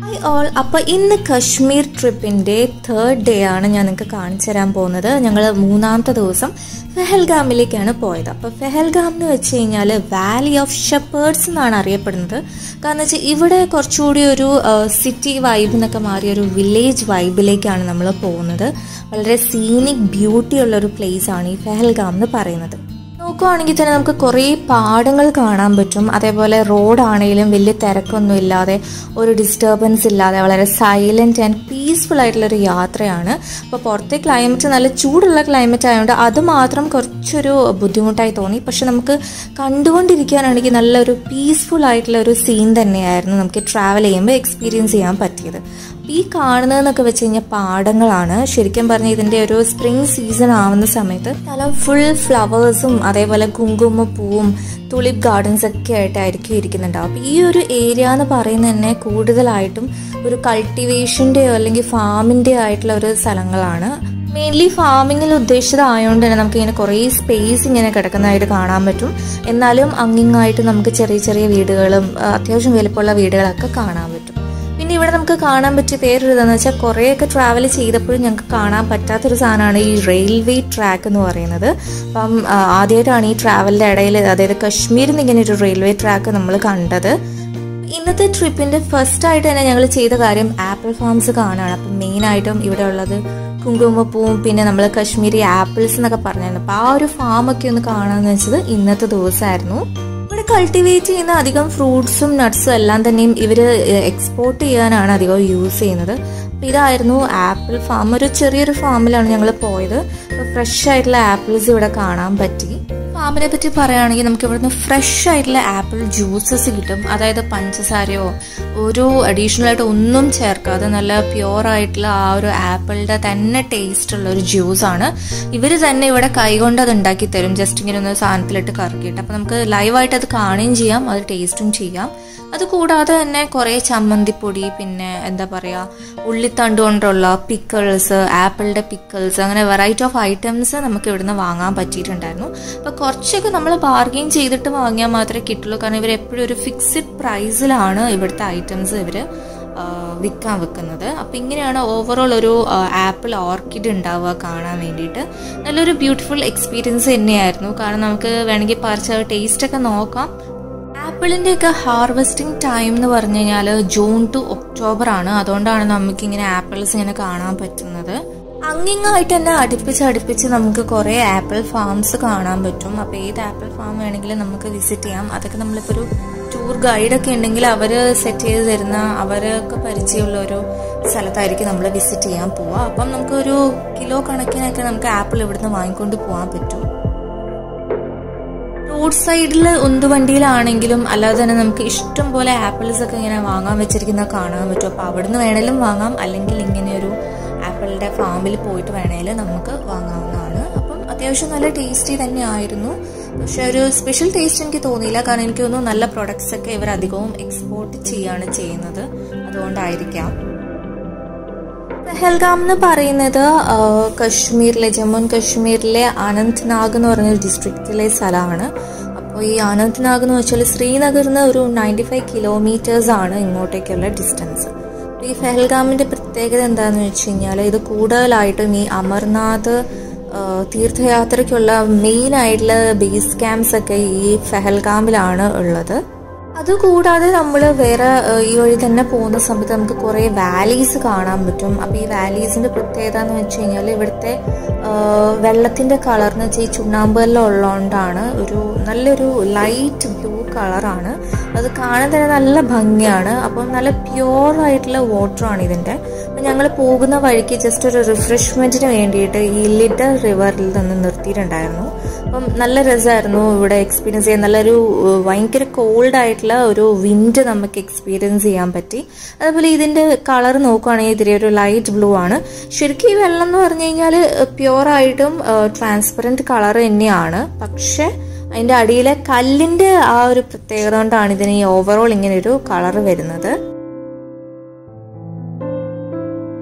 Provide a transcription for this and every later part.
hi all അപ്പോൾ ഇന്ന് Kashmir ട്രിപ്പിൻ്റെ third day ആണ് ഞാൻ നിങ്ങൾക്ക് കാണിച്ചു തരാൻ പോകുന്നത് ഞങ്ങൾ മൂന്നാമത്തെ ദിവസം ഫെഹൽഗാമിലേക്കാണ് പോയത് അപ്പോൾ ഫെഹൽഗാം എന്ന് വെച്ച് കഴിഞ്ഞാൽ വാലി ഓഫ് ഷെപ്പേർഡ്സ് എന്നാണ് അറിയപ്പെടുന്നത് കാരണം വെച്ചാൽ ഇവിടെ കുറച്ചുകൂടി ഒരു സിറ്റി വൈബ് എന്നൊക്കെ മാറിയ ഒരു വില്ലേജ് വൈബിലേക്കാണ് നമ്മൾ പോകുന്നത് വളരെ സീനിക് ബ്യൂട്ടി ഉള്ള ഒരു പ്ലേസ് ആണ് ഈ ഫെഹൽഗാം എന്ന് പറയുന്നത് നോക്കുവാണെങ്കിൽ തന്നെ നമുക്ക് കുറേ പാടങ്ങൾ കാണാൻ പറ്റും അതേപോലെ റോഡാണെങ്കിലും വലിയ തിരക്കൊന്നും ഇല്ലാതെ ഒരു ഡിസ്റ്റർബൻസ് ഇല്ലാതെ വളരെ സൈലൻറ്റ് ആൻഡ് പീസ്ഫുൾ ആയിട്ടുള്ള ഒരു യാത്രയാണ് അപ്പോൾ പുറത്തെ ക്ലൈമറ്റ് നല്ല ചൂടുള്ള ക്ലൈമറ്റ് ആയതുകൊണ്ട് അത് മാത്രം കുറച്ചൊരു ബുദ്ധിമുട്ടായി തോന്നി പക്ഷെ നമുക്ക് കണ്ടുകൊണ്ടിരിക്കാനാണെങ്കിൽ നല്ലൊരു പീസ്ഫുൾ ആയിട്ടുള്ള ഒരു സീൻ തന്നെയായിരുന്നു നമുക്ക് ട്രാവൽ ചെയ്യുമ്പോൾ എക്സ്പീരിയൻസ് ചെയ്യാൻ പറ്റിയത് ഈ കാണുന്നതെന്നൊക്കെ വെച്ച് കഴിഞ്ഞാൽ പാടങ്ങളാണ് ശരിക്കും പറഞ്ഞാൽ ഇതിൻ്റെ ഒരു സ്പ്രിംഗ് സീസൺ ആവുന്ന സമയത്ത് സ്ഥലം ഫുൾ ഫ്ലവേഴ്സും അതേപോലെ കുങ്കുമപ്പൂവും തുളിപ് ഗാർഡൻസ് ഒക്കെ ആയിട്ടായിരിക്കും ഇരിക്കുന്നുണ്ടാവും അപ്പോൾ ഈ ഒരു ഏരിയ എന്ന് പറയുന്നത് തന്നെ കൂടുതലായിട്ടും ഒരു കൾട്ടിവേഷൻ്റെയോ അല്ലെങ്കിൽ ഫാമിൻ്റെയോ ആയിട്ടുള്ള ഒരു സ്ഥലങ്ങളാണ് മെയിൻലി ഫാമിങ്ങിൽ ഉദ്ദേശിച്ചതായതുകൊണ്ട് തന്നെ നമുക്ക് ഇങ്ങനെ കുറേ സ്പേസ് ഇങ്ങനെ കിടക്കുന്നതായിട്ട് കാണാൻ പറ്റും എന്നാലും അങ്ങിങ്ങായിട്ട് നമുക്ക് ചെറിയ ചെറിയ വീടുകളും അത്യാവശ്യം വലുപ്പമുള്ള വീടുകളൊക്കെ കാണാൻ പറ്റും പിന്നെ ഇവിടെ നമുക്ക് കാണാൻ പറ്റിയ വേറൊരു ഇതെന്ന് വെച്ചാൽ കുറേയൊക്കെ ട്രാവൽ ചെയ്തപ്പോഴും ഞങ്ങൾക്ക് കാണാൻ പറ്റാത്തൊരു സാധനമാണ് ഈ റെയിൽവേ ട്രാക്ക് എന്ന് പറയുന്നത് അപ്പം ആദ്യമായിട്ടാണ് ഈ ട്രാവലിൻ്റെ ഇടയിൽ അതായത് കശ്മീരിൽ നിന്ന് ഇങ്ങനെ ഒരു റെയിൽവേ ട്രാക്ക് നമ്മൾ കണ്ടത് ഇന്നത്തെ ട്രിപ്പിൻ്റെ ഫസ്റ്റ് ആയിട്ട് തന്നെ ഞങ്ങൾ ചെയ്ത കാര്യം ആപ്പിൾ ഫാംസ് കാണാണ് അപ്പം മെയിനായിട്ടും ഇവിടെ ഉള്ളത് കുങ്കുമപ്പൂവും പിന്നെ നമ്മൾ കശ്മീരി ആപ്പിൾസ് എന്നൊക്കെ പറഞ്ഞായിരുന്നു അപ്പോൾ ആ ഒരു ഫാമൊക്കെ ഒന്ന് കാണാമെന്ന് വെച്ചത് ഇന്നത്തെ ദിവസമായിരുന്നു ഇവിടെ കൾട്ടിവേറ്റ് ചെയ്യുന്ന അധികം ഫ്രൂട്ട്സും നട്ട്സും എല്ലാം തന്നെയും ഇവർ എക്സ്പോർട്ട് ചെയ്യാനാണ് അധികം യൂസ് ചെയ്യുന്നത് അപ്പം ഇതായിരുന്നു ആപ്പിൾ ഫാം ഒരു ചെറിയൊരു ഫാമിലാണ് ഞങ്ങൾ പോയത് ഫ്രഷ് ആയിട്ടുള്ള ആപ്പിൾസ് ഇവിടെ കാണാൻ പറ്റി ഫാമിനെ പറ്റി പറയുകയാണെങ്കിൽ നമുക്ക് ഇവിടുന്ന് ഫ്രഷ് ആയിട്ടുള്ള ആപ്പിൾ ജ്യൂസസ് കിട്ടും അതായത് പഞ്ചസാരയോ ഒരു അഡീഷണൽ ആയിട്ട് ഒന്നും ചേർക്കാതെ നല്ല പ്യുവർ ആയിട്ടുള്ള ആ ഒരു ആപ്പിളിന്റെ തന്നെ ടേസ്റ്റ് ഉള്ള ഒരു ജ്യൂസാണ് ഇവർ തന്നെ ഇവിടെ കൈകൊണ്ട് അത് ഉണ്ടാക്കി തരും ജസ്റ്റ് ഇങ്ങനെ ഒന്ന് സാധനത്തിലിട്ട് കറക്കിയിട്ട് അപ്പം നമുക്ക് ലൈവായിട്ട് അത് കാണുകയും ചെയ്യാം അത് ടേസ്റ്റും ചെയ്യാം അത് കൂടാതെ തന്നെ കുറേ ചമ്മന്തിപ്പൊടി പിന്നെ എന്താ പറയുക ഉള്ളിത്തണ്ട് കൊണ്ടുള്ള പിക്കിൾസ് ആപ്പിളിൻ്റെ പിക്കിൾസ് അങ്ങനെ വെറൈറ്റി ഓഫ് ഐറ്റംസ് നമുക്ക് ഇവിടുന്ന് വാങ്ങാൻ പറ്റിയിട്ടുണ്ടായിരുന്നു അപ്പോൾ കുറച്ചൊക്കെ നമ്മൾ ബാർഗെയിൻ ചെയ്തിട്ട് വാങ്ങിയാൽ മാത്രമേ കിട്ടുള്ളൂ കാരണം ഇവർ എപ്പോഴും ഒരു ഫിക്സഡ് പ്രൈസിലാണ് ഇവിടുത്തെ ഐറ്റംസ് ഇവർ വിൽക്കാൻ വെക്കുന്നത് അപ്പം ഇങ്ങനെയാണ് ഓവറോൾ ഒരു ആപ്പിൾ ഓർക്കിഡ് ഉണ്ടാവുക കാണാൻ വേണ്ടിയിട്ട് നല്ലൊരു ബ്യൂട്ടിഫുൾ എക്സ്പീരിയൻസ് തന്നെയായിരുന്നു കാരണം നമുക്ക് വേണമെങ്കിൽ പറിച്ച് ടേസ്റ്റൊക്കെ നോക്കാം ആപ്പിളിൻ്റെ ഒക്കെ ഹാർവെസ്റ്റിംഗ് ടൈം എന്ന് പറഞ്ഞു കഴിഞ്ഞാൽ ജൂൺ ടു ഒക്ടോബർ ആണ് അതുകൊണ്ടാണ് നമുക്ക് ഇങ്ങനെ ആപ്പിൾസ് ഇങ്ങനെ കാണാൻ പറ്റുന്നത് അങ്ങിങ്ങായിട്ട് തന്നെ അടുപ്പിച്ച് അടുപ്പിച്ച് നമുക്ക് കുറേ ആപ്പിൾ ഫാംസ് കാണാൻ പറ്റും അപ്പോൾ ഏത് ആപ്പിൾ ഫാം വേണമെങ്കിലും നമുക്ക് വിസിറ്റ് ചെയ്യാം അതൊക്കെ നമ്മളിപ്പോൾ ഒരു ടൂർ ഗൈഡൊക്കെ ഉണ്ടെങ്കിൽ അവർ സെറ്റ് ചെയ്ത് തരുന്ന അവരൊക്കെ പരിചയമുള്ള ഒരു സ്ഥലത്തായിരിക്കും നമ്മൾ വിസിറ്റ് ചെയ്യാൻ പോവുക അപ്പം നമുക്ക് ഒരു കിലോ കണക്കിനൊക്കെ നമുക്ക് ആപ്പിൾ ഇവിടുന്ന് വാങ്ങിക്കൊണ്ട് പോകാൻ പറ്റും റോഡ് സൈഡിൽ ഉന്തുവണ്ടിയിലാണെങ്കിലും അല്ലാതെ തന്നെ നമുക്ക് ഇഷ്ടം പോലെ ആപ്പിൾസ് ഒക്കെ ഇങ്ങനെ വാങ്ങാൻ വെച്ചിരിക്കുന്ന കാണാൻ പറ്റും അപ്പോൾ അവിടുന്ന് വേണേലും വാങ്ങാം അല്ലെങ്കിൽ ഇങ്ങനെ ഒരു ആപ്പിളിൻ്റെ ഫാമിൽ പോയിട്ട് വേണേലും നമുക്ക് വാങ്ങാവുന്നതാണ് അപ്പം അത്യാവശ്യം നല്ല ടേസ്റ്റി തന്നെ ആയിരുന്നു പക്ഷെ ഒരു സ്പെഷ്യൽ ടേസ്റ്റ് എനിക്ക് തോന്നിയില്ല കാരണം എനിക്ക് തോന്നുന്നു നല്ല പ്രൊഡക്ട്സ് ഒക്കെ ഇവർ അധികവും എക്സ്പോർട്ട് ചെയ്യാണ് ചെയ്യുന്നത് അതുകൊണ്ടായിരിക്കാം പെഹൽഗാം എന്ന് പറയുന്നത് കശ്മീരിലെ ജമ്മു ആൻഡ് കശ്മീരിലെ അനന്ത്നാഗ് എന്ന് പറഞ്ഞൊരു ഡിസ്ട്രിക്റ്റിലെ സ്ഥലമാണ് അപ്പോൾ ഈ അനന്ത്നാഗ് എന്ന് വെച്ചാൽ ശ്രീനഗറിൽ നിന്ന് ഒരു നയൻറ്റി ഫൈവ് കിലോമീറ്റേഴ്സ് ആണ് ഇങ്ങോട്ടേക്കുള്ള ഡിസ്റ്റൻസ് ഈ പെഹൽഗാമിൻ്റെ പ്രത്യേകത എന്താണെന്ന് വെച്ച് കഴിഞ്ഞാൽ ഇത് കൂടുതലായിട്ടും ഈ അമർനാഥ് തീർത്ഥയാത്രയ്ക്കുള്ള മെയിൻ ആയിട്ടുള്ള ബേസ് ക്യാമ്പ്സ് ഒക്കെ ഈ ഫെഹൽഗാമിലാണ് ഉള്ളത് അതുകൂടാതെ നമ്മൾ വേറെ ഈ വഴി തന്നെ പോകുന്ന സമയത്ത് നമുക്ക് കുറേ വാലീസ് കാണാൻ പറ്റും അപ്പോൾ ഈ വാലീസിൻ്റെ പ്രത്യേകത എന്ന് വെച്ച് കഴിഞ്ഞാൽ ഇവിടുത്തെ വെള്ളത്തിൻ്റെ കളർ എന്ന് വെച്ചാൽ ഈ ചുണ്ണാമ്പെല്ലാം ഉള്ളതുകൊണ്ടാണ് ഒരു നല്ലൊരു ലൈറ്റ് ബ്ലൂ കളറാണ് അത് കാണാൻ തന്നെ നല്ല ഭംഗിയാണ് അപ്പം നല്ല പ്യുവർ ആയിട്ടുള്ള വാട്ടറാണ് ഇതിൻ്റെ അപ്പം ഞങ്ങൾ പോകുന്ന വഴിക്ക് ജസ്റ്റ് ഒരു റിഫ്രഷ്മെൻറ്റിന് വേണ്ടിയിട്ട് ഈ ലിഡർ റിവറിൽ നിന്ന് നിർത്തിയിട്ടുണ്ടായിരുന്നു അപ്പം നല്ല രസമായിരുന്നു ഇവിടെ എക്സ്പീരിയൻസ് ചെയ്യാൻ നല്ലൊരു ഭയങ്കര കോൾഡ് ആയിട്ടുള്ള ഒരു വിൻഡ് നമുക്ക് എക്സ്പീരിയൻസ് ചെയ്യാൻ പറ്റി അതുപോലെ ഇതിൻ്റെ കളർ നോക്കുകയാണെങ്കിൽ ഇതിരി ഒരു ലൈറ്റ് ബ്ലൂ ആണ് ശരിക്കും ഈ വെള്ളം എന്ന് പറഞ്ഞു കഴിഞ്ഞാൽ പ്യുവറായിട്ടും ട്രാൻസ്പെറൻറ്റ് കളർ തന്നെയാണ് പക്ഷേ അതിൻ്റെ അടിയിലെ കല്ലിൻ്റെ ആ ഒരു പ്രത്യേകത കൊണ്ടാണ് ഇതിന് ഈ ഓവറോൾ ഇങ്ങനെ ഒരു കളർ വരുന്നത്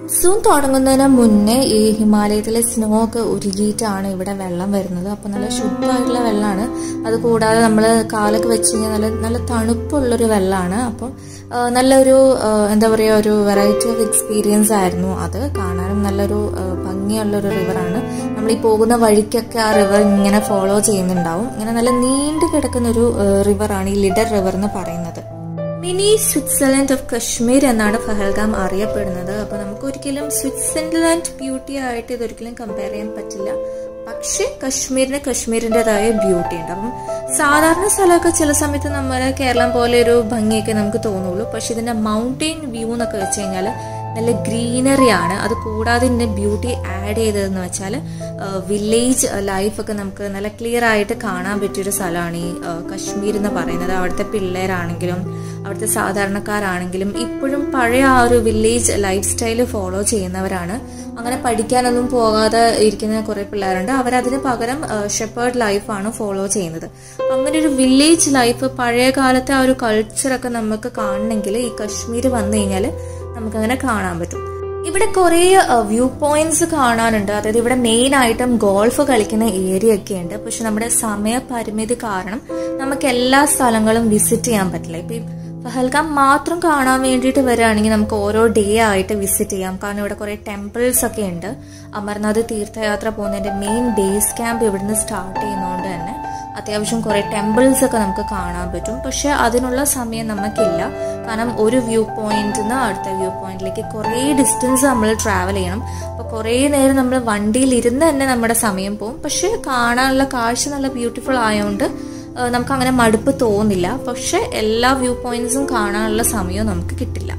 മൺസൂൺ തുടങ്ങുന്നതിന് മുന്നേ ഈ ഹിമാലയത്തിലെ സ്നോ ഒക്കെ ഉരുകിയിട്ടാണ് ഇവിടെ വെള്ളം വരുന്നത് അപ്പോൾ നല്ല ശുദ്ധമായിട്ടുള്ള വെള്ളമാണ് അത് കൂടാതെ നമ്മൾ കാലൊക്കെ വെച്ച് കഴിഞ്ഞാൽ നല്ല നല്ല തണുപ്പുള്ളൊരു വെള്ളമാണ് അപ്പം ആ, നല്ലൊരു ആ, എന്താ പറയുക ഒരു വെറൈറ്റി ഓഫ് എക്സ്പീരിയൻസ് ആയിരുന്നു അത് കാണാനും നല്ലൊരു ആ, ഭംഗിയുള്ളൊരു റിവറാണ് നമ്മൾ ഈ പോകുന്ന വഴിക്കൊക്കെ ആ റിവർ ഇങ്ങനെ ഫോളോ ചെയ്യുന്നുണ്ടാവും ഇങ്ങനെ നല്ല നീണ്ടു കിടക്കുന്ന ഒരു റിവറാണ് ഈ ലിഡർ റിവർ എന്ന് പറയുന്നത് മിനി സ്വിറ്റ്സർലൻഡ് ഓഫ് കശ്മീർ എന്നാണ് ഫഹൽഗാം അറിയപ്പെടുന്നത് അപ്പൊ നമുക്ക് ഒരിക്കലും സ്വിറ്റ്സർലൻഡ് ബ്യൂട്ടി ആയിട്ട് ഇതൊരിക്കലും കമ്പയർ ചെയ്യാൻ പറ്റില്ല പക്ഷെ കശ്മീരിന് കശ്മീരിൻ്റെതായ ബ്യൂട്ടി ഉണ്ട് അപ്പം സാധാരണ സ്ഥലമൊക്കെ ചില സമയത്ത് നമ്മുടെ കേരളം പോലെ ഒരു ഭംഗിയൊക്കെ നമുക്ക് തോന്നുള്ളൂ പക്ഷെ ഇതിന്റെ മൗണ്ടെയിൻ വ്യൂ എന്നൊക്കെ വെച്ച് കഴിഞ്ഞാൽ നല്ല ഗ്രീനറി ആണ് അത് കൂടാതെ ഇതിന്റെ ബ്യൂട്ടി ആഡ് ചെയ്തതെന്ന് വെച്ചാൽ വില്ലേജ് ലൈഫൊക്കെ നമുക്ക് നല്ല ക്ലിയർ ആയിട്ട് കാണാൻ പറ്റിയൊരു സ്ഥലമാണ് ഈ ആ, കശ്മീർ എന്ന് പറയുന്നത് അവിടുത്തെ പിള്ളേരാണെങ്കിലും അവിടുത്തെ സാധാരണക്കാരാണെങ്കിലും ഇപ്പോഴും പഴയ ആ ഒരു വില്ലേജ് ലൈഫ് സ്റ്റൈൽ ഫോളോ ചെയ്യുന്നവരാണ് അങ്ങനെ പഠിക്കാനൊന്നും പോകാതെ ഇരിക്കുന്ന കുറെ പിള്ളേരുണ്ട് അവരതിന് പകരം ഷെപ്പേർഡ് ലൈഫാണ് ഫോളോ ചെയ്യുന്നത് അങ്ങനെ ഒരു വില്ലേജ് ലൈഫ് പഴയ കാലത്തെ ആ ഒരു കൾച്ചറൊക്കെ നമുക്ക് കാണണമെങ്കിൽ ഈ കശ്മീർ വന്നു കഴിഞ്ഞാൽ നമുക്കങ്ങനെ കാണാൻ പറ്റും ഇവിടെ കുറേ വ്യൂ പോയിന്റ്സ് കാണാനുണ്ട് അതായത് ഇവിടെ മെയിൻ ആയിട്ടും ഗോൾഫ് കളിക്കുന്ന ഏരിയ ഒക്കെ ഉണ്ട് പക്ഷെ നമ്മുടെ സമയപരിമിതി കാരണം നമുക്ക് എല്ലാ സ്ഥലങ്ങളും വിസിറ്റ് ചെയ്യാൻ പറ്റില്ല ഇപ്പൊ ഈ പഹൽഗാം മാത്രം കാണാൻ വേണ്ടിയിട്ട് വരികയാണെങ്കിൽ നമുക്ക് ഓരോ ഡേ ആയിട്ട് വിസിറ്റ് ചെയ്യാം കാരണം ഇവിടെ കുറെ ടെമ്പിൾസ് ഒക്കെ ഉണ്ട് അമർനാഥ് തീർത്ഥയാത്ര പോകുന്നതിന്റെ മെയിൻ ബേസ് ക്യാമ്പ് ഇവിടുന്ന് സ്റ്റാർട്ട് ചെയ്യുന്നതുകൊണ്ട് തന്നെ അത്യാവശ്യം കുറെ ടെമ്പിൾസ് ഒക്കെ നമുക്ക് കാണാൻ പറ്റും പക്ഷെ അതിനുള്ള സമയം നമുക്കില്ല കാരണം ഒരു വ്യൂ പോയിന്റിൽ നിന്ന് അടുത്ത വ്യൂ പോയിന്റിലേക്ക് കുറേ ഡിസ്റ്റൻസ് നമ്മൾ ട്രാവൽ ചെയ്യണം അപ്പോൾ കുറേ നേരം നമ്മൾ വണ്ടിയിൽ ഇരുന്ന് തന്നെ നമ്മുടെ സമയം പോകും പക്ഷെ കാണാനുള്ള കാഴ്ച നല്ല ബ്യൂട്ടിഫുൾ ആയതുകൊണ്ട് ഏഹ് നമുക്ക് അങ്ങനെ മടുപ്പ് തോന്നില്ല പക്ഷെ എല്ലാ വ്യൂ പോയിന്റ്സും കാണാനുള്ള സമയവും നമുക്ക് കിട്ടില്ല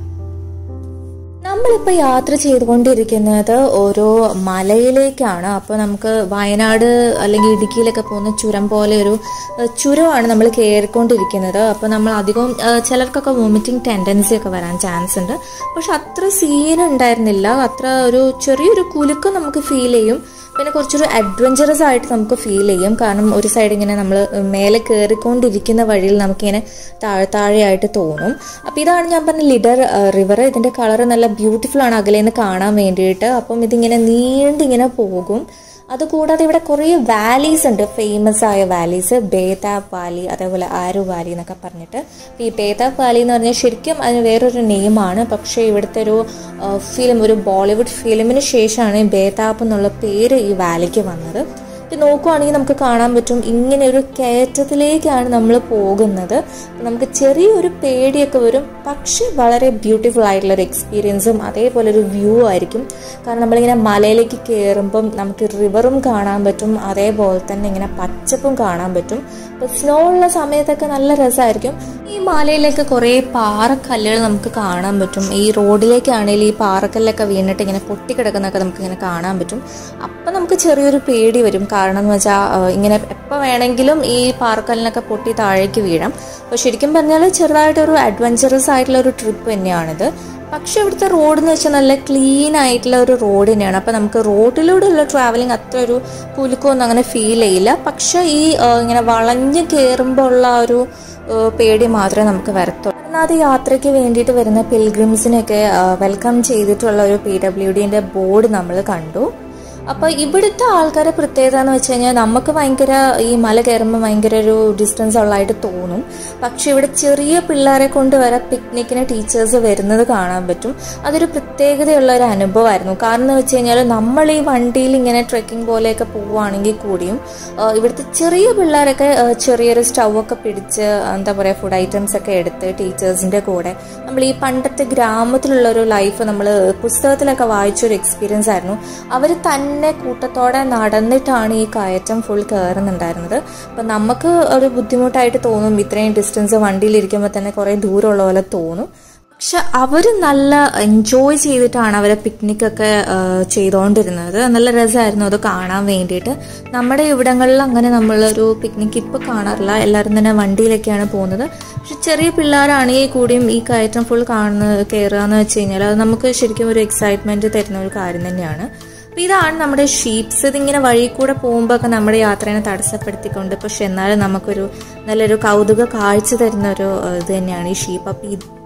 നമ്മളിപ്പോൾ യാത്ര ചെയ്തുകൊണ്ടിരിക്കുന്നത് ഓരോ മലയിലേക്കാണ് അപ്പോൾ നമുക്ക് വയനാട് അല്ലെങ്കിൽ ഇടുക്കിയിലൊക്കെ പോകുന്ന ചുരം പോലെ ഒരു ഏഹ്, ചുരമാണ് നമ്മൾ കയറിക്കൊണ്ടിരിക്കുന്നത് അപ്പോൾ നമ്മൾ അധികം ഏഹ്, ചിലർക്കൊക്കെ വോമിറ്റിംഗ് ടെൻഡൻസി ഒക്കെ വരാൻ ചാൻസ് ഉണ്ട് പക്ഷെ അത്ര സീൻ ഉണ്ടായിരുന്നില്ല അത്ര ഒരു ചെറിയൊരു കുലുക്കം നമുക്ക് ഫീൽ ചെയ്യും പിന്നെ കുറച്ചൊരു അഡ്വഞ്ചറസ് ആയിട്ട് നമുക്ക് ഫീൽ ചെയ്യും കാരണം ഒരു സൈഡ് ഇങ്ങനെ നമ്മൾ മേലെ കയറിക്കൊണ്ടിരിക്കുന്ന വഴിയിൽ നമുക്കിങ്ങനെ താഴെ താഴെയായിട്ട് തോന്നും അപ്പോൾ ഇതാണ് ഞാൻ പറഞ്ഞ ലിഡർ റിവർ ഇതിന്റെ കളർ നല്ല ബ്യൂട്ടിഫുൾ ആണ് അകലേന്ന് കാണാൻ വേണ്ടിയിട്ട് അപ്പം ഇതിങ്ങനെ നീണ്ടിങ്ങനെ പോകും അതുകൂടാതെ ഇവിടെ കുറേ വാലീസ് ഉണ്ട് ഫേമസ് ആയ വാലീസ് ബേതാബ് വാലി അതേപോലെ ആരു വാലി എന്നൊക്കെ പറഞ്ഞിട്ട് അപ്പോൾ ഈ ബേതാബ് വാലി എന്ന് പറഞ്ഞാൽ ശരിക്കും അതിന് വേറൊരു നെയിമാണ് പക്ഷേ ഇവിടുത്തെ ഒരു ഫിലിം ഒരു ബോളിവുഡ് ഫിലിമിന് ശേഷമാണ് ഈ ബേതാബ് എന്നുള്ള പേര് ഈ വാലിക്ക് വന്നത് ഇത് നോക്കുവാണെങ്കിൽ നമുക്ക് കാണാൻ പറ്റും ഇങ്ങനെ ഒരു കയറ്റത്തിലേക്കാണ് നമ്മൾ പോകുന്നത് നമുക്ക് ചെറിയൊരു പേടിയൊക്കെ വരും പക്ഷെ വളരെ ബ്യൂട്ടിഫുൾ ആയിട്ടുള്ള ഒരു എക്സ്പീരിയൻസും അതേപോലെ ഒരു വ്യൂ ആയിരിക്കും കാരണം നമ്മളിങ്ങനെ മലയിലേക്ക് കയറുമ്പം നമുക്ക് റിവറും കാണാൻ പറ്റും അതേപോലെ തന്നെ ഇങ്ങനെ പച്ചപ്പും കാണാൻ പറ്റും അപ്പോൾ സ്നോ ഉള്ള സമയത്തൊക്കെ നല്ല രസമായിരിക്കും ഈ മലയിലേക്ക് കുറേ പാറക്കല്ലുകൾ നമുക്ക് കാണാൻ പറ്റും ഈ റോഡിലേക്കാണെങ്കിൽ ഈ പാറക്കല്ലൊക്കെ വീണിട്ട് ഇങ്ങനെ പൊട്ടിക്കിടക്കുന്നൊക്കെ നമുക്ക് ഇങ്ങനെ കാണാൻ പറ്റും അപ്പം നമുക്ക് ചെറിയൊരു പേടി വരും കാരണം എന്ന് വെച്ചാൽ ഇങ്ങനെ എപ്പോൾ വേണമെങ്കിലും ഈ പാറക്കല്ലിനൊക്കെ പൊട്ടി താഴേക്ക് വീഴാം അപ്പോൾ ശരിക്കും പറഞ്ഞാൽ ചെറുതായിട്ടൊരു അഡ്വഞ്ചറസ് ആയിട്ടുള്ള ഒരു ട്രിപ്പ് തന്നെയാണിത് പക്ഷെ ഇവിടുത്തെ റോഡ് എന്ന് വെച്ചാൽ നല്ല ക്ലീൻ ആയിട്ടുള്ള ഒരു റോഡ് തന്നെയാണ് അപ്പം നമുക്ക് റോഡിലൂടെയുള്ള ട്രാവലിംഗ് അത്ര ഒരു കുലുക്കമൊന്നും അങ്ങനെ ഫീൽ ചെയ്യില്ല പക്ഷെ ഈ ആ, ഇങ്ങനെ വളഞ്ഞ് കയറുമ്പോൾ ഉള്ള ആ ഒരു ആ, പേടി മാത്രമേ നമുക്ക് വരത്തുള്ളൂ അത് യാത്രയ്ക്ക് വേണ്ടിയിട്ട് വരുന്ന പിൽഗ്രിംസിനെയൊക്കെ വെൽക്കം ചെയ്തിട്ടുള്ള ഒരു പി ഡബ്ല്യു ഡിന്റെ ബോർഡ് നമ്മൾ കണ്ടു അപ്പൊ ഇവിടുത്തെ ആൾക്കാരെ പ്രത്യേകത എന്ന് വെച്ച് കഴിഞ്ഞാൽ നമുക്ക് ഭയങ്കര ഈ മല കയറുമ്പോൾ ഭയങ്കര ഒരു ഡിസ്റ്റൻസ് ഉള്ളതായിട്ട് തോന്നും പക്ഷെ ഇവിടെ ചെറിയ പിള്ളേരെ കൊണ്ട് വരെ പിക്നിക്കിന് ടീച്ചേഴ്സ് വരുന്നത് കാണാൻ പറ്റും അതൊരു പ്രത്യേകതയുള്ള ഒരു അനുഭവമായിരുന്നു കാരണം എന്ന് വെച്ച് കഴിഞ്ഞാൽ നമ്മൾ ഈ വണ്ടിയിൽ ഇങ്ങനെ ട്രെക്കിംഗ് പോലെയൊക്കെ പോവുകയാണെങ്കിൽ കൂടിയും ആ, ഇവിടുത്തെ ചെറിയ പിള്ളേരൊക്കെ ആ, ചെറിയൊരു സ്റ്റൗ ഒക്കെ പിടിച്ച് എന്താ പറയുക ഫുഡ് ഐറ്റംസ് ഒക്കെ എടുത്ത് ടീച്ചേഴ്സിന്റെ കൂടെ നമ്മൾ ഈ പണ്ടത്തെ ഗ്രാമത്തിലുള്ള ഒരു ലൈഫ് നമ്മൾ പുസ്തകത്തിലൊക്കെ വായിച്ചൊരു എക്സ്പീരിയൻസ് ആയിരുന്നു അവർ തന്നെ കൂട്ടത്തോടെ നടന്നിട്ടാണ് ഈ കയറ്റം ഫുൾ കയറുന്നുണ്ടായിരുന്നത് അപ്പം നമുക്ക് ഒരു ബുദ്ധിമുട്ടായിട്ട് തോന്നും ഇത്രയും ഡിസ്റ്റൻസ് വണ്ടിയിലിരിക്കുമ്പോൾ തന്നെ കുറേ ദൂരമുള്ള പോലെ തോന്നും പക്ഷെ അവർ നല്ല എൻജോയ് ചെയ്തിട്ടാണ് അവരെ പിക്നിക്കൊക്കെ ചെയ്തുകൊണ്ടിരുന്നത് നല്ല രസമായിരുന്നു അത് കാണാൻ വേണ്ടിയിട്ട് നമ്മുടെ ഇവിടങ്ങളിൽ അങ്ങനെ നമ്മളൊരു പിക്നിക് ഇപ്പോൾ കാണാറില്ല എല്ലാവരും തന്നെ വണ്ടിയിലൊക്കെയാണ് പോകുന്നത് പക്ഷെ ചെറിയ പിള്ളേരാണെങ്കിൽ കൂടിയും ഈ കയറ്റം ഫുൾ കാണുന്ന കയറുക എന്ന് വെച്ച് കഴിഞ്ഞാൽ അത് നമുക്ക് ശരിക്കും ഒരു എക്സൈറ്റ്മെന്റ് തരുന്ന ഒരു കാര്യം തന്നെയാണ് അപ്പൊ ഇതാണ് നമ്മുടെ ഷീപ്സ് ഇതിങ്ങനെ വഴി കൂടെ പോകുമ്പോൾ ഒക്കെ നമ്മുടെ യാത്രയെ തടസ്സപ്പെടുത്തിക്കൊണ്ട് പക്ഷെ എന്നാലും നമുക്കൊരു നല്ലൊരു കൗതുക കാഴ്ച തരുന്ന ഒരു ഏഹ്, ഇത് തന്നെയാണ് ഈ ഷീപ്പ് അപ്പൊ ഇത്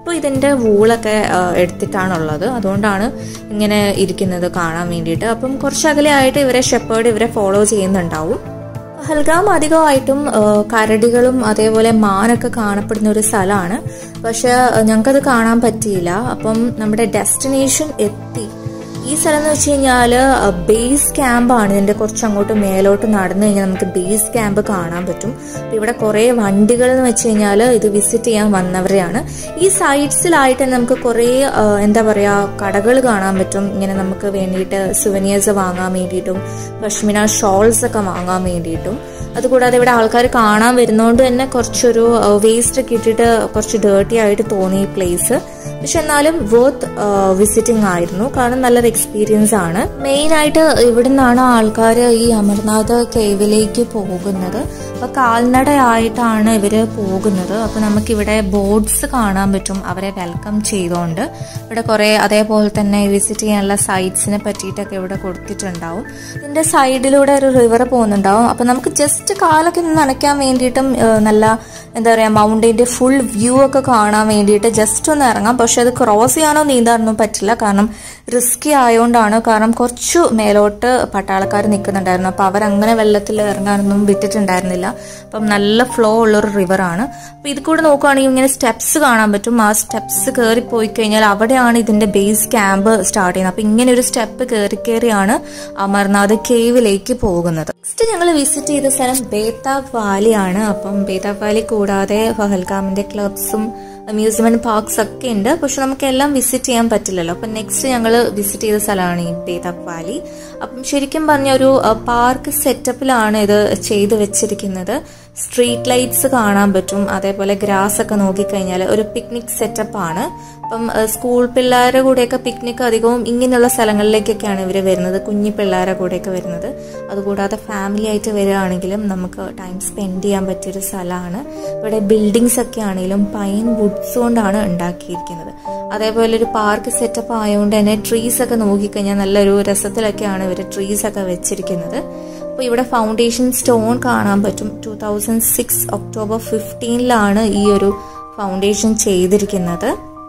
ഇപ്പോൾ ഇതിൻ്റെ വൂളൊക്കെ എടുത്തിട്ടാണുള്ളത് അതുകൊണ്ടാണ് ഇങ്ങനെ ഇരിക്കുന്നത് കാണാൻ വേണ്ടിയിട്ട് അപ്പം കുറച്ച് അകലെ ആയിട്ട് ഇവരെ ഷെപ്പേർഡ് ഇവരെ ഫോളോ ചെയ്യുന്നുണ്ടാവും പഹൽഗാം അധികമായിട്ടും കരടികളും അതേപോലെ മാനൊക്കെ കാണപ്പെടുന്ന ഒരു സ്ഥലമാണ് പക്ഷെ ഞങ്ങൾക്കത് കാണാൻ പറ്റിയില്ല അപ്പം നമ്മുടെ ഡെസ്റ്റിനേഷൻ എത്തി ഈ സ്ഥലം എന്ന് വെച്ച് കഴിഞ്ഞാൽ ബേസ് ക്യാമ്പാണ് ഇതിന്റെ കുറച്ച് അങ്ങോട്ട് മേലോട്ട് നടന്നു കഴിഞ്ഞാൽ നമുക്ക് ബേസ് ക്യാമ്പ് കാണാൻ പറ്റും അപ്പൊ ഇവിടെ കുറെ വണ്ടികൾ എന്ന് വെച്ച് കഴിഞ്ഞാൽ ഇത് വിസിറ്റ് ചെയ്യാൻ വന്നവരെയാണ് ഈ സൈഡ്സിലായിട്ട് തന്നെ നമുക്ക് കുറെ എന്താ പറയാ കടകൾ കാണാൻ പറ്റും ഇങ്ങനെ നമുക്ക് വേണ്ടിയിട്ട് സുവനിയേഴ്സ് വാങ്ങാൻ വേണ്ടിയിട്ടും പഷ്മിന ഷോൾസ് ഒക്കെ വാങ്ങാൻ വേണ്ടിയിട്ടും അതുകൂടാതെ ഇവിടെ ആൾക്കാർ കാണാൻ വരുന്നതുകൊണ്ട് തന്നെ കുറച്ചൊരു വേസ്റ്റ് ഒക്കെ ഇട്ടിട്ട് കുറച്ച് ഡേർട്ടി ആയിട്ട് തോന്നി ഈ പ്ലേസ് പക്ഷെ എന്നാലും വർത്ത് വിസിറ്റിംഗ് ആയിരുന്നു കാരണം നല്ലൊരു എക്സ്പീരിയൻസ് ആണ് മെയിൻ ആയിട്ട് ഇവിടെ നിന്നാണ് ആൾക്കാർ ഈ അമർനാഥ് കേവിലേക്ക് പോകുന്നത് അപ്പൊ കാൽനടയായിട്ടാണ് ഇവര് പോകുന്നത് അപ്പൊ നമുക്കിവിടെ ബോർഡ്സ് കാണാൻ പറ്റും അവരെ വെൽക്കം ചെയ്തുകൊണ്ട് ഇവിടെ കുറെ അതേപോലെ തന്നെ വിസിറ്റ് ചെയ്യാനുള്ള സൈറ്റ്സിനെ പറ്റിയിട്ടൊക്കെ ഇവിടെ കൊടുത്തിട്ടുണ്ടാവും ഇതിന്റെ സൈഡിലൂടെ ഒരു റിവർ പോകുന്നുണ്ടാവും അപ്പൊ നമുക്ക് ജസ്റ്റ് കാലൊക്കെ നനയ്ക്കാൻ വേണ്ടിയിട്ടും നല്ല എന്താ പറയാ മൗണ്ടൈൻ്റെ ഫുൾ വ്യൂ ഒക്കെ കാണാൻ വേണ്ടിയിട്ട് ജസ്റ്റ് ഒന്ന് ഇറങ്ങാം പക്ഷെ അത് ക്രോസ് ചെയ്യാനോ നീന്താനൊന്നും പറ്റില്ല കാരണം റിസ്കി ആയതുകൊണ്ടാണ് കാരണം കുറച്ചു മേലോട്ട് പട്ടാളക്കാർ നിൽക്കുന്നുണ്ടായിരുന്നു അപ്പോൾ അവരങ്ങനെ വെള്ളത്തിൽ ഇറങ്ങാനൊന്നും വിട്ടിട്ടുണ്ടായിരുന്നില്ല അപ്പം നല്ല ഫ്ലോ ഉള്ളൊരു റിവറാണ് അപ്പം ഇത് കൂടെ നോക്കുകയാണെങ്കിൽ ഇങ്ങനെ സ്റ്റെപ്സ് കാണാൻ പറ്റും ആ സ്റ്റെപ്സ് കയറി പോയി കഴിഞ്ഞാൽ അവിടെയാണ് ഇതിന്റെ ബേസ് ക്യാമ്പ് സ്റ്റാർട്ട് ചെയ്യുന്നത് അപ്പം ഇങ്ങനെ ഒരു സ്റ്റെപ്പ് കയറി കയറിയാണ് അമർനാഥ് കേവിലേക്ക് പോകുന്നത് നെക്സ്റ്റ് ഞങ്ങൾ വിസിറ്റ് ചെയ്ത സ്ഥലം ബേതാബ് വാലിയാണ് അപ്പം ബേതാബ് വാലി കൂടാതെ പഹൽഗാമിന്റെ ക്ലബ്സും അമ്യൂസ്മെന്റ് പാർക്സ് ഒക്കെ ഉണ്ട് പക്ഷെ നമുക്ക് എല്ലാം വിസിറ്റ് ചെയ്യാൻ പറ്റില്ലല്ലോ അപ്പം നെക്സ്റ്റ് ഞങ്ങൾ വിസിറ്റ് ചെയ്ത സ്ഥലമാണ് ഈ ബേതാബ് വാലി അപ്പം ശരിക്കും പറഞ്ഞ ഒരു പാർക്ക് സെറ്റപ്പിലാണ് ഇത് ചെയ്തു വെച്ചിരിക്കുന്നത് സ്ട്രീറ്റ് ലൈറ്റ്സ് കാണാൻ പറ്റും അതേപോലെ ഗ്രാസ് ഒക്കെ നോക്കിക്കഴിഞ്ഞാൽ ഒരു പിക്നിക് സെറ്റപ്പ് ആണ് അപ്പം സ്കൂൾ പിള്ളേരുടെ കൂടെയൊക്കെ പിക്നിക് അധികവും ഇങ്ങനെയുള്ള സ്ഥലങ്ങളിലേക്കൊക്കെയാണ് ഇവർ വരുന്നത് കുഞ്ഞു പിള്ളേരുടെ കൂടെയൊക്കെ വരുന്നത് അതുകൂടാതെ ഫാമിലി ആയിട്ട് വരികയാണെങ്കിലും നമുക്ക് ടൈം സ്പെൻഡ് ചെയ്യാൻ പറ്റിയൊരു സ്ഥലമാണ് ഇവിടെ ബിൽഡിങ്സ് ഒക്കെ ആണെങ്കിലും പൈൻ വുഡ്സ് കൊണ്ടാണ് ഉണ്ടാക്കിയിരിക്കുന്നത് അതേപോലെ ഒരു പാർക്ക് സെറ്റപ്പ് ആയതുകൊണ്ട് തന്നെ ട്രീസ് ഒക്കെ നോക്കിക്കഴിഞ്ഞാൽ നല്ലൊരു രസത്തിലൊക്കെയാണ് ഇവർ ട്രീസ് ഒക്കെ വെച്ചിരിക്കുന്നത് അപ്പോൾ ഇവിടെ ഫൗണ്ടേഷൻ സ്റ്റോൺ കാണാൻ പറ്റും ടൂ തൗസൻഡ് സിക്സ് ഒക്ടോബർ ഫിഫ്റ്റീനിലാണ് ഈ ഒരു ഫൗണ്ടേഷൻ ചെയ്തിരിക്കുന്നത്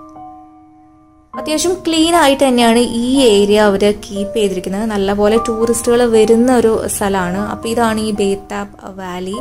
അത്യാവശ്യം ക്ലീൻ ആയിട്ട് തന്നെയാണ് ഈ ഏരിയ അവർ കീപ്പ് ചെയ്തിരിക്കുന്നത് നല്ലപോലെ ടൂറിസ്റ്റുകൾ വരുന്ന ഒരു സ്ഥലമാണ് അപ്പോൾ ഇതാണ് ഈ ബേത്താബ് വാലി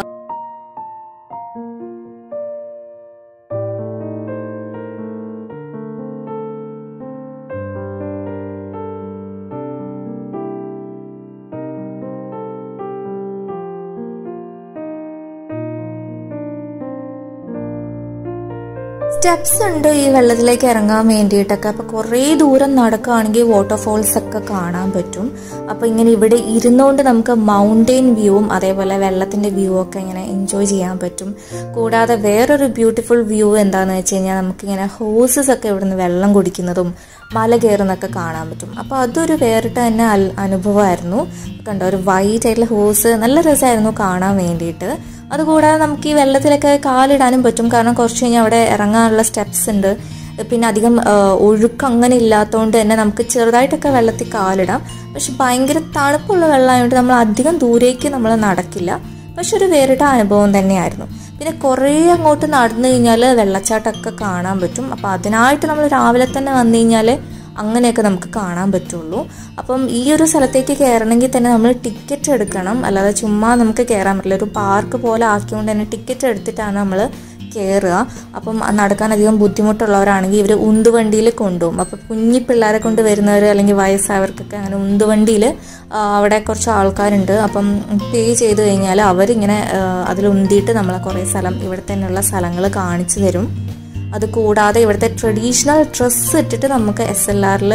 സ്റ്റെപ്സ് ഉണ്ട് ഈ വെള്ളത്തിലേക്ക് ഇറങ്ങാൻ വേണ്ടിയിട്ടൊക്കെ അപ്പൊ കുറേ ദൂരം നടക്കുകയാണെങ്കിൽ വാട്ടർഫോൾസ് ഒക്കെ കാണാൻ പറ്റും അപ്പൊ ഇങ്ങനെ ഇവിടെ ഇരുന്നുകൊണ്ട് നമുക്ക് മൗണ്ടെയിൻ വ്യൂവും അതേപോലെ വെള്ളത്തിന്റെ വ്യൂ ഒക്കെ ഇങ്ങനെ എൻജോയ് ചെയ്യാൻ പറ്റും കൂടാതെ വേറൊരു ബ്യൂട്ടിഫുൾ വ്യൂ എന്താന്ന് വെച്ച് കഴിഞ്ഞാൽ നമുക്കിങ്ങനെ ഹോസസ് ഒക്കെ ഇവിടുന്ന് വെള്ളം കുടിക്കുന്നതും മല കയറുന്നൊക്കെ കാണാൻ പറ്റും അപ്പോൾ അതൊരു വേറിട്ട തന്നെ അനുഭവമായിരുന്നു കണ്ടോ ഒരു വൈറ്റ് ആയിട്ടുള്ള ഹോസ് നല്ല രസമായിരുന്നു കാണാൻ വേണ്ടിയിട്ട് അതുകൂടാതെ നമുക്ക് ഈ വെള്ളത്തിലൊക്കെ കാലിടാനും പറ്റും കാരണം കുറച്ച് കഴിഞ്ഞാൽ അവിടെ ഇറങ്ങാനുള്ള സ്റ്റെപ്സ് ഉണ്ട് പിന്നെ അധികം ഒഴുക്ക് അങ്ങനെ ഇല്ലാത്തതുകൊണ്ട് തന്നെ നമുക്ക് ചെറുതായിട്ടൊക്കെ വെള്ളത്തിൽ കാലിടാം പക്ഷെ ഭയങ്കര തണുപ്പുള്ള വെള്ളമായതുകൊണ്ട് നമ്മൾ അധികം ദൂരേക്ക് നമ്മൾ നടക്കില്ല പക്ഷെ ഒരു വേറിട്ട അനുഭവം തന്നെയായിരുന്നു പിന്നെ കുറേ അങ്ങോട്ട് നടന്നു കഴിഞ്ഞാൽ വെള്ളച്ചാട്ടമൊക്കെ കാണാൻ പറ്റും അപ്പോൾ അതിനായിട്ട് നമ്മൾ രാവിലെ തന്നെ വന്നു കഴിഞ്ഞാൽ അങ്ങനെയൊക്കെ നമുക്ക് കാണാൻ പറ്റുള്ളൂ അപ്പം ഈ ഒരു സ്ഥലത്തേക്ക് കയറണമെങ്കിൽ തന്നെ നമ്മൾ ടിക്കറ്റ് എടുക്കണം അല്ലാതെ ചുമ്മാ നമുക്ക് കയറാൻ പറ്റില്ല ഒരു പാർക്ക് പോലെ ആക്കിക്കൊണ്ട് തന്നെ ടിക്കറ്റ് എടുത്തിട്ടാണ് നമ്മൾ കയറുക അപ്പം നടക്കാൻ അധികം ബുദ്ധിമുട്ടുള്ളവരാണെങ്കിൽ ഇവർ ഉന്തുവണ്ടിയിൽ കൊണ്ടുപോകും അപ്പം കുഞ്ഞി പിള്ളേരെ കൊണ്ട് വരുന്നവർ അല്ലെങ്കിൽ വയസ്സായവർക്കൊക്കെ അങ്ങനെ ഉന്തുവണ്ടിയിൽ അവിടെ കുറച്ച് ആൾക്കാരുണ്ട് അപ്പം പേ ചെയ്ത് കഴിഞ്ഞാൽ അവരിങ്ങനെ അതിൽ ഉന്തിയിട്ട് നമ്മളെ കുറേ സ്ഥലം ഇവിടെ തന്നെയുള്ള സ്ഥലങ്ങൾ കാണിച്ചു തരും അത് കൂടാതെ ഇവിടുത്തെ ട്രഡീഷണൽ ഡ്രസ്സ് ഇട്ടിട്ട് നമുക്ക് എസ് എൽ ആറിൽ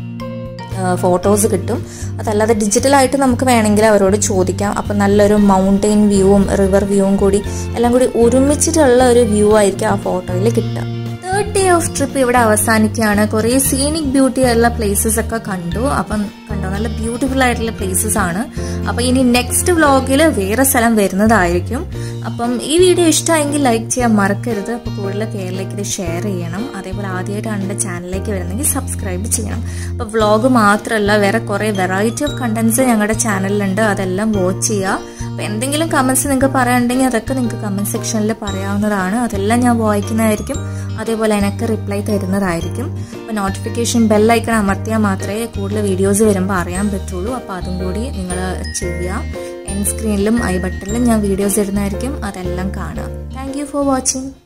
ഫോട്ടോസ് കിട്ടും അതല്ലാതെ ഡിജിറ്റലായിട്ട് നമുക്ക് വേണമെങ്കിൽ അവരോട് ചോദിക്കാം അപ്പം നല്ലൊരു മൗണ്ടെയിൻ വ്യൂവും റിവർ വ്യൂവും കൂടി എല്ലാം കൂടി ഒരുമിച്ചിട്ടുള്ള ഒരു വ്യൂ ആയിരിക്കും ആ ഫോട്ടോയിൽ കിട്ടുക തേർഡ് ഡേ ഓഫ് ട്രിപ്പ് ഇവിടെ അവസാനിക്കുകയാണ് കുറേ സീനിക് ബ്യൂട്ടി ഉള്ള പ്ലേസസ് ഒക്കെ കണ്ടു അപ്പം കണ്ടോ നല്ല ബ്യൂട്ടിഫുൾ ആയിട്ടുള്ള പ്ലേസസ് ആണ് അപ്പം ഇനി നെക്സ്റ്റ് വ്ലോഗിൽ വേറെ സ്ഥലം വരുന്നതായിരിക്കും അപ്പം ഈ വീഡിയോ ഇഷ്ടമായെങ്കിൽ ലൈക്ക് ചെയ്യാൻ മറക്കരുത് അപ്പോൾ കൂടുതൽ പേരിലേക്ക് ഇത് ഷെയർ ചെയ്യണം അതേപോലെ ആദ്യമായിട്ടാണ് എൻ്റെ ചാനലിലേക്ക് വരുന്നെങ്കിൽ സബ്സ്ക്രൈബ് ചെയ്യണം അപ്പോൾ വ്ളോഗ് മാത്രമല്ല വേറെ കുറേ വെറൈറ്റി ഓഫ് കണ്ടന്റ്സ് ഞങ്ങളുടെ ചാനലിലുണ്ട് അതെല്ലാം വാച്ച് ചെയ്യുക അപ്പോൾ എന്തെങ്കിലും കമൻസ് നിങ്ങൾക്ക് പറയാനുണ്ടെങ്കിൽ അതൊക്കെ നിങ്ങൾക്ക് കമൻറ്റ് സെക്ഷനിൽ പറയാവുന്നതാണ് അതെല്ലാം ഞാൻ വായിക്കുന്നതായിരിക്കും അതേപോലെ അതിനൊക്കെ റിപ്ലൈ തരുന്നതായിരിക്കും അപ്പോൾ നോട്ടിഫിക്കേഷൻ ബെല്ലൈക്കൺ അമർത്തിയാൽ മാത്രമേ കൂടുതൽ വീഡിയോസ് വരുമ്പോൾ അറിയാൻ പറ്റുള്ളൂ അപ്പോൾ അതും കൂടി നിങ്ങൾ ചെയ്യുക എൻ സ്ക്രീനിലും ഐ ബട്ടണിലും ഞാൻ വീഡിയോസ് ഇടുന്നതായിരിക്കും അതെല്ലാം കാണുക താങ്ക് യു ഫോർ വാച്ചിങ്